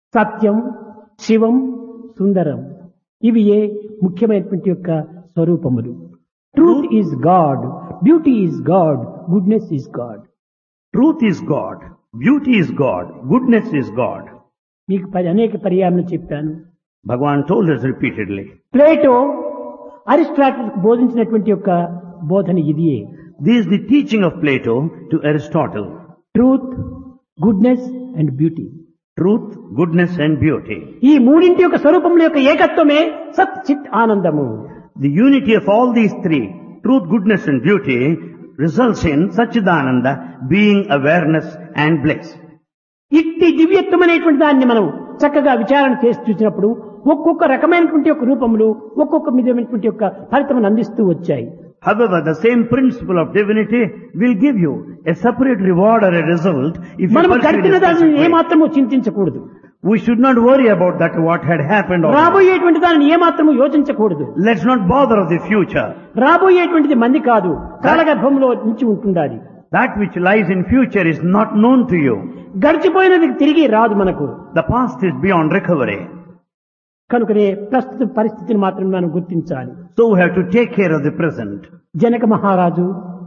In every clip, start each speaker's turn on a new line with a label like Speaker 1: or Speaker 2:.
Speaker 1: సత్యం శివం సుందరం ఇవి ఏ ముఖ్యమైనటువంటి యొక్క స్వరూపములు truth is God beauty is God goodness is God
Speaker 2: Truth is God. Beauty is God. Goodness is God.
Speaker 1: మీకు పరి అనేక పర్యాలను చెప్పాను
Speaker 2: Bhagavan told us repeatedly.
Speaker 1: Plato Aristotle బోధించినటువంటి యొక్క బోధన ఇదియే
Speaker 2: This is the teaching of Plato to Aristotle.
Speaker 1: Truth goodness and beauty
Speaker 2: Truth, goodness and beauty.
Speaker 1: ఈ మూడింటి యొక్క స్వరూపముల యొక్క ఏకత్వమే సత్ చిత్ ఆనందము
Speaker 2: The unity of all these three, truth, goodness and beauty, results in Sachidananda being awareness and bliss.
Speaker 1: ఇట్టి దివ్యత్వం అనేటువంటి దాన్ని మనం చక్కగా విచారణ చేసి చూసినప్పుడు ఒక్కొక్క రకమైనటువంటి యొక్క రూపములు ఒక్కొక్క విధమైనటువంటి యొక్క ఫలితం అందిస్తూ వచ్చాయి
Speaker 2: However, the same principle of divinity will give you a separate reward or a result if you
Speaker 1: మనం
Speaker 2: pursue it
Speaker 1: గడిపిన
Speaker 2: in a
Speaker 1: దానిని
Speaker 2: specific way.
Speaker 1: ఏమాత్రము చింతించకూడదు
Speaker 2: We should not worry about that what had happened or
Speaker 1: రాబోయేటువంటి దానిని ఏమాత్రము యోచించకూడదు
Speaker 2: let's not bother of the future.
Speaker 1: రాబోయేటువంటిది మంది కాదు కాలగర్భంలో నుంచి ఉంటుండాలి
Speaker 2: That which lies in future is not known to you.
Speaker 1: గడిచిపోయినది తిరిగి రాదు మనకు
Speaker 2: The past is beyond recovery.
Speaker 1: కనుకనే ప్రస్తుత పరిస్థితిని మాత్రం మనం గుర్తించాలి
Speaker 2: So we have to take care of the present.
Speaker 1: Janaka మహారాజు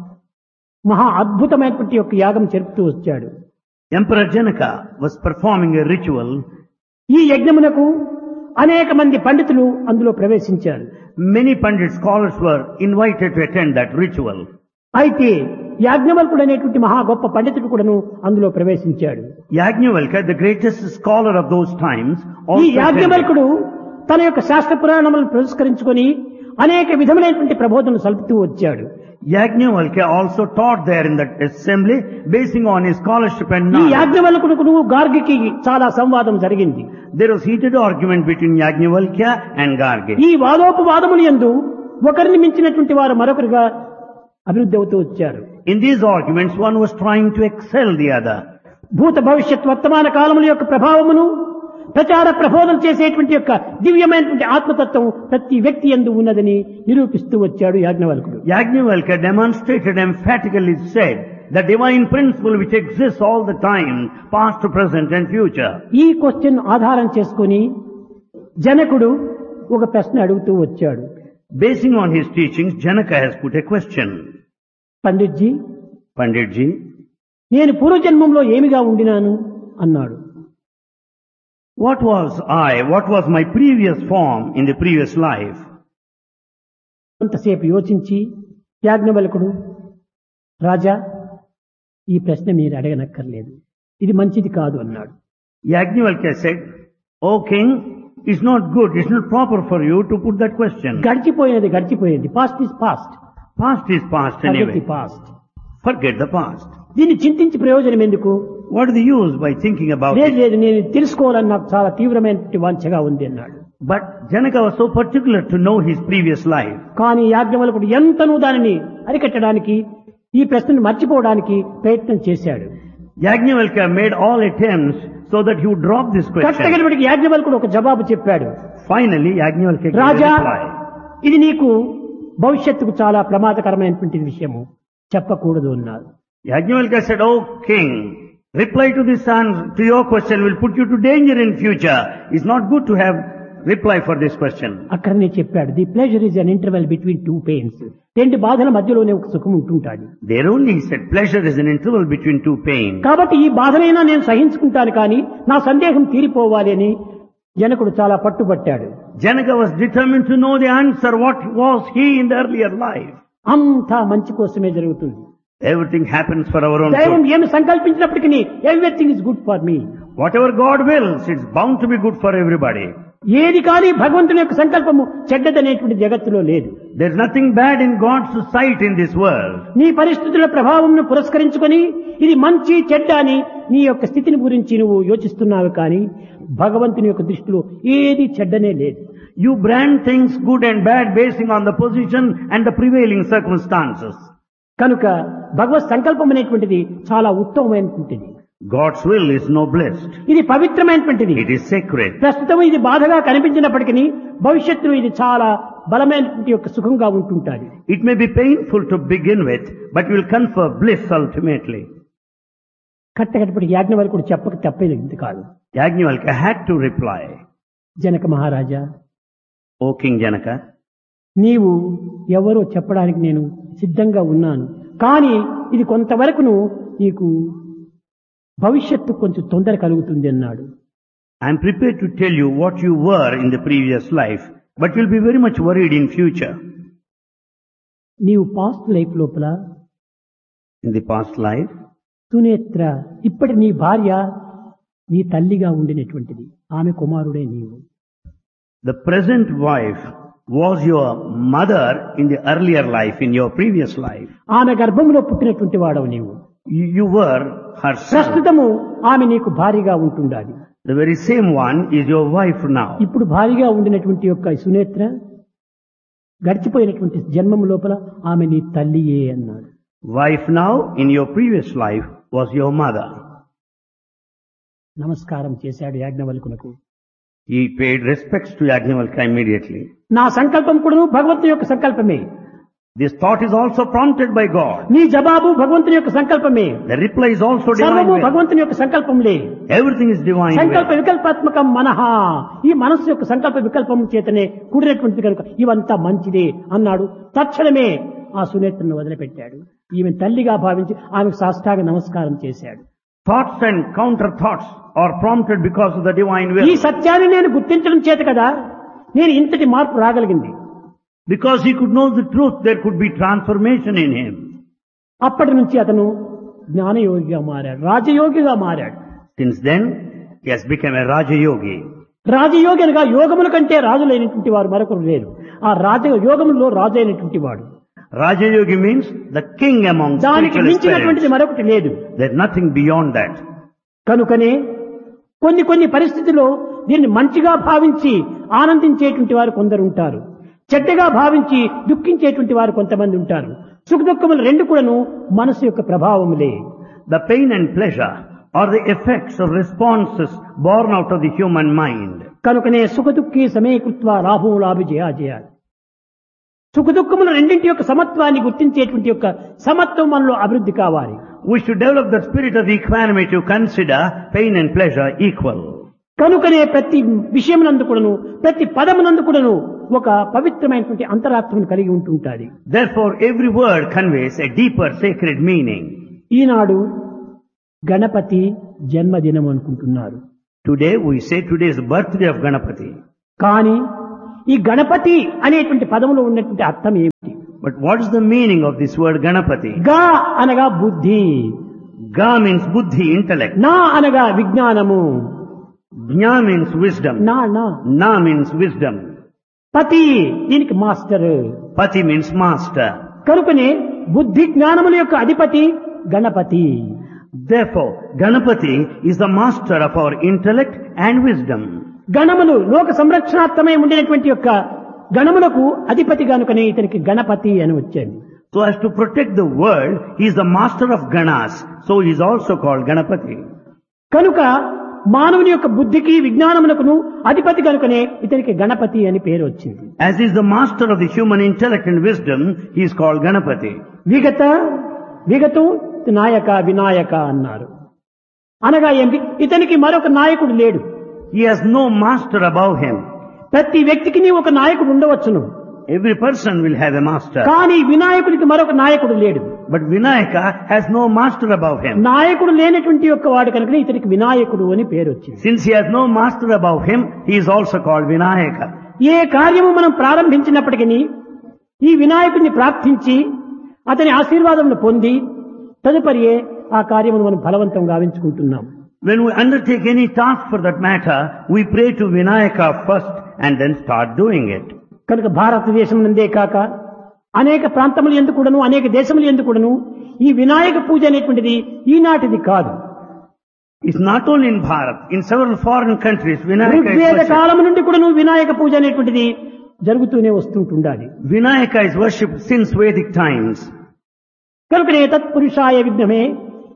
Speaker 1: మహా అద్భుతమైనటువంటి యొక్క యాగం జరుపుతూ వచ్చాడు
Speaker 2: Emperor Janaka was performing a ritual.
Speaker 1: ఈ యజ్ఞమునకు అనేక మంది పండితులు అందులో ప్రవేశించారు
Speaker 2: Many Pandit scholars were invited to attend that ritual.
Speaker 1: అయితే యాజ్ఞవల్కుడు అనేటువంటి మహా గొప్ప పండితుడు కూడాను అందులో ప్రవేశించాడు
Speaker 2: Yajnavalkya, the greatest scholar of those times,
Speaker 1: ఈ
Speaker 2: also attended.
Speaker 1: యాజ్ఞవల్కుడు తన యొక్క శాస్త్ర పురాణములను పురస్కరించుకొని అనేక విధములైనటువంటి ప్రబోధనలు సలుపుతూ వచ్చాడు
Speaker 2: Yajnavalkya also taught there in that assembly, basing on his scholarship and
Speaker 1: ఈ
Speaker 2: knowledge.
Speaker 1: యాజ్ఞవల్కుడు గార్గికి చాలా సంవాదం జరిగింది
Speaker 2: There was heated argument between Yajnavalkya and Gargi.
Speaker 1: ఈ వాదోపవాదములు ఎందు ఒకరిని మించినటువంటి వారు మరొకరిగా అభివృద్ధి అవుతూ వచ్చారు
Speaker 2: In these arguments, one was trying to excel the other.
Speaker 1: భూత భవిష్యత్ వర్తమాన కాలముల యొక్క ప్రభావమును ప్రచార ప్రబోధన చేసేటువంటి యొక్క దివ్యమైనటువంటి ఆత్మతత్వం ప్రతి వ్యక్తి ఎందు ఉన్నదని నిరూపిస్తూ వచ్చాడు యాజ్ఞవల్కుడు
Speaker 2: Yajnavalkya demonstrated emphatically said the divine principle which exists all the time, past, present and future.
Speaker 1: ఈ క్వశ్చన్ ఆధారం చేసుకొని జనకుడు ఒక ప్రశ్న అడుగుతూ వచ్చాడు
Speaker 2: Basing on his teachings, Janaka has put a question.
Speaker 1: Panditji
Speaker 2: Panditji,
Speaker 1: నేను పూర్వజన్మంలో ఏమిగా ఉండినాను అన్నాడు
Speaker 2: what was I, what was my previous form in the previous life?
Speaker 1: కొంతసేపు యోచించి యాజ్ఞవల్కుడు రాజా ఈ ప్రశ్న మీరు అడగనక్కర్లేదు ఇది మంచిది కాదు అన్నాడు
Speaker 2: Yajnavalkya said, O king, it's not good, it's not proper for you to put that question.
Speaker 1: గడిచిపోయినది గడిచిపోయింది past is past
Speaker 2: Past is past anyway.
Speaker 1: Past
Speaker 2: Forget the past.
Speaker 1: దీన్ని చింతించి ప్రయోజనం ఎందుకు
Speaker 2: What is the use by thinking about
Speaker 1: లేదు
Speaker 2: it?
Speaker 1: లేదు నేను తెలుసుకోవాలని నాకు చాలా తీవ్రమైన వాంఛగా ఉంది అన్నాడు
Speaker 2: But Janaka was so particular to know his previous life.
Speaker 1: కానీ యాజ్ఞవల్కుడు ఎంతనూ దానిని అరికట్టడానికి ఈ ప్రశ్నను మర్చిపోవడానికి ప్రయత్నం చేశాడు
Speaker 2: Yajnavalkya made all attempts so that he would drop this question.
Speaker 1: కట్టగలిపటికి యాజ్ఞవల్కుడు ఒక జవాబు చెప్పాడు
Speaker 2: Finally, Yajnavalkya gave a
Speaker 1: Raja
Speaker 2: reply.
Speaker 1: ఇది నీకు భవిష్యత్తుకు చాలా ప్రమాదకరమైనటువంటి విషయము చెప్పకూడదు అన్నారు
Speaker 2: Yajnavalkya said, O king, reply to this answer, to your question will put you to danger in future. It's not good to have reply for this question.
Speaker 1: అక్కడనే చెప్పాడు the pleasure is an interval between two pains రెండు బాధల మధ్యలోనే ఒక సుఖం ఉంటుంటాది
Speaker 2: There only he said pleasure is an interval between two pains.
Speaker 1: కాబట్టి ఈ బాధనైనా నేను సహించుకుంటాను కానీ నా సందేహం తీరిపోవాలి అని జనకుడు చాలా పట్టుబట్టాడు
Speaker 2: Janaka was determined to know the answer. What was he in the earlier life?
Speaker 1: అంతా మంచి కోసమే జరుగుతుంది
Speaker 2: Everything happens for our own
Speaker 1: దైవం
Speaker 2: good.
Speaker 1: ఏమి సంకల్పించినప్పటికీ everything is good for me
Speaker 2: Whatever God wills, it's bound to be good for everybody.
Speaker 1: ఏది కానీ భగవంతుని యొక్క సంకల్పము చెడ్డదనేటువంటి జగత్తులో లేదు
Speaker 2: There's nothing bad in God's sight in this world.
Speaker 1: నీ పరిస్థితుల ప్రభావంను పురస్కరించుకొని ఇది మంచి చెడ్డ అని నీ యొక్క స్థితిని గురించి నువ్వు యోచిస్తున్నావు కానీ భగవంతుని యొక్క దృష్టిలో ఏది చెడ్డనే లేదు
Speaker 2: You brand things good and bad basing on the position and the prevailing circumstances.
Speaker 1: కనుక భగవత్ సంకల్పం అనేటువంటిది చాలా ఉత్తమమైనటువంటిది
Speaker 2: God's will is noblest.
Speaker 1: ఇది పవిత్రమైనటువంటిది
Speaker 2: It is sacred.
Speaker 1: ప్రస్తుతం ఇది బాధగా కనిపించినప్పటికీ భవిష్యత్తులో ఇది చాలా బలమైనటువంటి యొక్క సుఖంగా ఉంటుంటాది
Speaker 2: It may be painful to begin with, but will confer bliss ultimately.
Speaker 1: కట్టకట్టపటికి యాజ్ఞవల్కుడు చెప్పక తప్పేది కాదు
Speaker 2: Yajnavalkya had to reply,
Speaker 1: Janaka Maharaja
Speaker 2: O King Janaka,
Speaker 1: నీవు ఎవరో చెప్పడానికి నేను సిద్ధంగా ఉన్నాను కానీ ఇది కొంతవరకును నీకు భవిష్యత్తు కొంచెం తొందర కలుగుతుంది అన్నాడు
Speaker 2: I am prepared to tell you what you were in the previous life, but you'll be very much worried in future.
Speaker 1: నీవు పాస్ట్ లైఫ్ లోపల
Speaker 2: In the past life,
Speaker 1: Sunetra ఇప్పటి నీ భార్య నీ తల్లిగా ఉండినటువంటిది ఆమె కుమారుడే నీవు
Speaker 2: the present wife was your mother in the earlier life, in your previous life.
Speaker 1: ఆమె గర్భంలో పుట్టినటువంటి వాడవు నీవు
Speaker 2: You, you were her son.
Speaker 1: ప్రస్తుతము ఆమె నీకు భారీగా ఉంటుండాలి
Speaker 2: The very same one is your wife now.
Speaker 1: ఇప్పుడు భారీగా ఉండినటువంటి యొక్క ఈ సునేత్ర గడిచిపోయినటువంటి జన్మం లోపల ఆమె నీ తల్లియే అన్నాడు
Speaker 2: Wife now, in your previous life, was your mother.
Speaker 1: నమస్కారం చేశాడు యాజ్ఞవల్కునకు
Speaker 2: He paid respects to Yajnavalkya immediately.
Speaker 1: నా సంకల్పం కూడాను భగవంతుని యొక్క సంకల్పమే
Speaker 2: This thought is also prompted by God.
Speaker 1: నీ జవాబు భగవంతుని యొక్క సంకల్పమే
Speaker 2: The reply is also divine.
Speaker 1: సర్వము
Speaker 2: will.
Speaker 1: భగవంతుని యొక్క సంకల్పంలే
Speaker 2: Everything is divine.
Speaker 1: సంకల్ప
Speaker 2: will.
Speaker 1: వికల్పాత్మకం మనహ ఈ మనస్సు యొక్క సంకల్ప వికల్పం చేతనే కూడినటువంటిది కనుక ఇవంతా మంచిదే అన్నాడు తక్షణమే ఆ సునేత్రను వదిలిపెట్టాడు ఈమె తల్లిగా భావించి ఆమెకు సాష్టాంగ నమస్కారం చేశాడు
Speaker 2: Thoughts and counter thoughts are prompted because of the divine
Speaker 1: ఈ
Speaker 2: will.
Speaker 1: సత్యాన్ని నేను గుర్తించడం చేత కదా నేను ఇంతటి మార్పు రాగలిగింది
Speaker 2: Because he could know the truth, there could be transformation in him.
Speaker 1: అప్పటి నుంచి అతను జ్ఞానయోగిగా మారాడు రాజయోగిగా మారాడు
Speaker 2: Since then, he has become a Raja Yogi.
Speaker 1: రాజయోగి అనగా యోగముల కంటే రాజులైనటువంటి వారు మరొకరు లేరు ఆ రాజ యోగములో రాజు అయినటువంటి వాడు
Speaker 2: Raja Yogi means the king among
Speaker 1: దానికి
Speaker 2: spiritual
Speaker 1: మించినటువంటిది
Speaker 2: spirits.
Speaker 1: మరొకటి లేదు
Speaker 2: There's nothing beyond that.
Speaker 1: కనుకనే కొన్ని కొన్ని పరిస్థితుల్లో దీన్ని మంచిగా భావించి ఆనందించేటువంటి వారు కొందరు ఉంటారు చెడ్డగా భావించి దుఃఖించేటువంటి వారు కొంతమంది ఉంటారు సుఖ దుఃఖములు రెండు కూడాను మనసు యొక్క ప్రభావములే
Speaker 2: The pain and pleasure are the effects or responses born out of the human mind.
Speaker 1: కనుకనే సుఖ దుఃఖి సమీకృత్వ లాభం లాభ జయాజయ సుఖ దుఃఖముల రెండింటి యొక్క సమత్వాన్ని గుర్తించేటువంటి యొక్క సమత్వం మనలో అభివృద్ధి కావాలి
Speaker 2: We should develop the spirit of equanimity to consider pain and pleasure equal.
Speaker 1: కనుకనే ప్రతి విషయమునందు కూడాను ప్రతి పదమునందు కూడాను ఒక పవిత్రమైనటువంటి అంతరాత్మను కలిగి ఉంటుంటాది
Speaker 2: Therefore, every word conveys a deeper sacred meaning.
Speaker 1: ఈనాడు గణపతి జన్మదినం అనుకుంటున్నారు
Speaker 2: Today, we say today is the birthday of Ganapati.
Speaker 1: కానీ ఈ గణపతి అనేటువంటి పదములో ఉన్నటువంటి అర్థం ఏమిటి
Speaker 2: But what is the meaning of this word Ganapati?
Speaker 1: గా అనగా బుద్ధి
Speaker 2: Ga means buddhi, intellect.
Speaker 1: నా అనగా విజ్ఞానము
Speaker 2: Jna means wisdom.
Speaker 1: నా నా
Speaker 2: Na means wisdom.
Speaker 1: పతి దీనికి మాస్టర్
Speaker 2: Pati means master.
Speaker 1: కనుకనే బుద్ధి జ్ఞానముల యొక్క అధిపతి Ganapati
Speaker 2: Therefore, Ganapati is the master of our intellect and wisdom.
Speaker 1: గణములు లోక సంరక్షణార్థమై ఉండినటువంటి యొక్క గణములకు అధిపతి కనుకనే ఇతనికి గణపతి అని వచ్చాడు
Speaker 2: So as to protect the world, he is the master of Ganas. So he is also called Ganapati.
Speaker 1: కనుక మానవుని యొక్క బుద్ధికి విజ్ఞానమునకును అధిపతి కనుకనే ఇతనికి గణపతి అని పేరు వచ్చింది
Speaker 2: As he is the master of the human intellect and wisdom, he is called Ganapati.
Speaker 1: విగత విగతం నాయక వినాయక అన్నారు అనగా ఏంటి ఇతనికి మరొక నాయకుడు లేడు
Speaker 2: He has no master above him.
Speaker 1: ప్రతి వ్యక్తికి నీ ఒక నాయకుడు ఉండవచ్చును
Speaker 2: Every person will have a master.
Speaker 1: కానీ వినాయకుడికి మరొక నాయకుడు లేడు
Speaker 2: But Vinayaka has no master above him.
Speaker 1: నాయకుడు లేనటువంటి యొక్క వాడు కనుక ఇతనికి వినాయకుడు అని పేరు వచ్చింది
Speaker 2: Since he has no master above him, he is also called Vinayaka.
Speaker 1: ఏ కార్యము మనం ప్రారంభించినప్పటికీ ఈ వినాయకుడిని ప్రార్థించి అతని ఆశీర్వాదమును పొంది తదుపరియే ఆ కార్యమును మనం ఫలవంతం గావించుకుంటున్నాం
Speaker 2: When we undertake any task for that matter, we pray to Vinayaka first and then start doing it.
Speaker 1: కనుక భారతదేశం నందే కాక అనేక ప్రాంతములు ఎందుకుడను అనేక దేశములు ఎందుకుడను ఈ వినాయక పూజ అనేటువంటిది ఈనాటిది కాదు
Speaker 2: It's not only in Bharat, in several foreign countries, Vinayaka is
Speaker 1: Rigveda
Speaker 2: worshipped.
Speaker 1: కాలము నుండి కూడాను వినాయక పూజ అనేటువంటిది జరుగుతూనే వస్తుంటుండాలి
Speaker 2: Vinayaka is worshipped since Vedic times.
Speaker 1: కనుకనే తత్పురుషాయ విఘ్నమే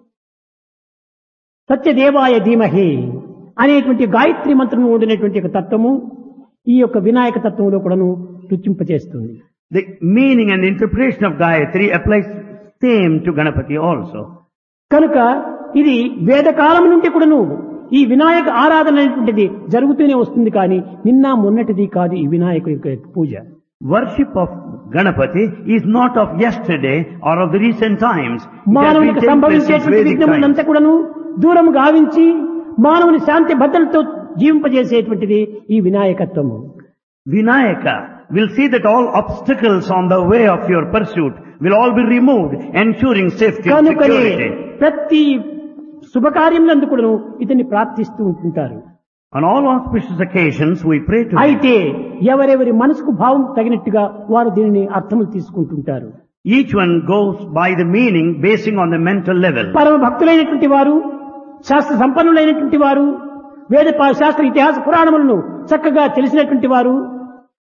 Speaker 1: సత్యదేవాయ ధీమహి అనేటువంటి గాయత్రి మంత్రం ఉండినటువంటి ఒక తత్వము ఈ యొక్క వినాయక తత్వంలో కూడాను రుచింపచేస్తుంది
Speaker 2: The meaning and interpretation of Gayatri applies same to Ganapati also.
Speaker 1: కనుక ఇది వేదకాలం నుండి కూడాను ఈ వినాయక ఆరాధన అనేటువంటిది జరుగుతూనే వస్తుంది కానీ నిన్న మొన్నటిది కాదు ఈ వినాయకుడి యొక్క పూజ
Speaker 2: Worship of Ganapati is not of yesterday or of the recent times. It has been
Speaker 1: మానవునికి
Speaker 2: taking place since
Speaker 1: సంభవించేటువంటి
Speaker 2: Vedic times.
Speaker 1: విఘ్నములంతా కూడాను దూరం గావించి మానవుని శాంతి భద్రతతో జీవింపజేసేటువంటిది ఈ వినాయకత్వము
Speaker 2: Vinayaka will see that all obstacles on the way of your pursuit will all be removed, ensuring safety and
Speaker 1: కనుకనే
Speaker 2: security.
Speaker 1: ప్రతి శుభకార్యములందు కూడాను ఇతన్ని ప్రార్థిస్తూ ఉంటుంటారు
Speaker 2: On all auspicious occasions, we pray to Him.
Speaker 1: అయితే ఎవరెవరి మనసుకు భావం తగినట్టుగా వారు దీనిని అర్థములు తీసుకుంటుంటారు
Speaker 2: Each one goes by the meaning basing on the mental level.
Speaker 1: పరమ భక్తులైనటువంటి వారు శాస్త్ర సంపన్నులైనటువంటి వారు వేద పా- శాస్త్ర ఇతిహాస పురాణములను చక్కగా తెలిసినటువంటి వారు